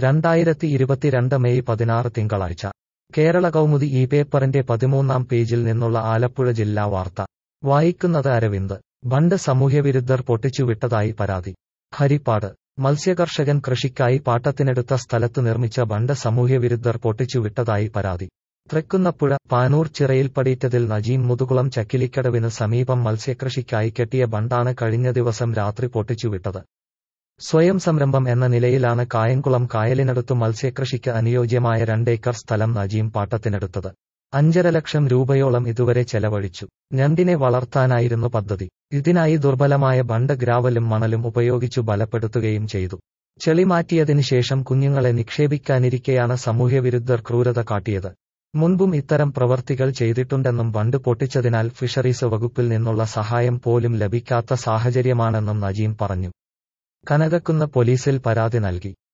രണ്ടായിരത്തി ഇരുപത്തിരണ്ട് മെയ് പതിനാറ് തിങ്കളാഴ്ച കേരള കൗമുദി ഈ പേപ്പറിന്റെ പതിമൂന്നാം പേജിൽ നിന്നുള്ള ആലപ്പുഴ ജില്ലാ വാർത്ത വായിക്കുന്നത് അരവിന്ദ് ബണ്ട് സാമൂഹ്യവിരുദ്ധർ പൊട്ടിച്ചുവിട്ടതായി പരാതി ഹരിപ്പാട് മത്സ്യകർഷകൻ കൃഷിക്കായി പാട്ടത്തിനെടുത്ത സ്ഥലത്ത് നിർമ്മിച്ച ബണ്ട് സാമൂഹ്യവിരുദ്ധർ പൊട്ടിച്ചുവിട്ടതായി പരാതി തൃക്കുന്നപ്പുഴ പാനൂർ ചിറയിൽപ്പടിയിറ്റതിൽ നജീം മുതുകുളം ചക്കിലിക്കടവിന് സമീപം മത്സ്യകൃഷിക്കായി കെട്ടിയ ബണ്ടാണ് കഴിഞ്ഞ ദിവസം രാത്രി പൊട്ടിച്ചുവിട്ടത് സ്വയം സംരംഭം എന്ന നിലയിലാണ് കായംകുളം കായലിനടുത്തു മത്സ്യകൃഷിക്ക് അനുയോജ്യമായ രണ്ടേക്കർ സ്ഥലം നജീം പാട്ടത്തിനെടുത്തത് അഞ്ചര ലക്ഷം രൂപയോളം ഇതുവരെ ചെലവഴിച്ചു ഞണ്ടിനെ വളർത്താനായിരുന്നു പദ്ധതി ഇതിനായി ദുർബലമായ ബണ്ട് ഗ്രാവലും മണലും ഉപയോഗിച്ചു ബലപ്പെടുത്തുകയും ചെയ്തു ചെളി മാറ്റിയതിനു ശേഷം കുഞ്ഞുങ്ങളെ നിക്ഷേപിക്കാനിരിക്കെയാണ് സാമൂഹ്യവിരുദ്ധർ ക്രൂരത കാട്ടിയത് മുൻപും ഇത്തരം പ്രവർത്തികൾ ചെയ്തിട്ടുണ്ടെന്നും ബണ്ട് പൊട്ടിച്ചതിനാൽ ഫിഷറീസ് വകുപ്പിൽ നിന്നുള്ള സഹായം പോലും ലഭിക്കാത്ത സാഹചര്യമാണെന്നും നജീം പറഞ്ഞു കനകക്കുന്ന് പോലീസിൽ പരാതി നൽകി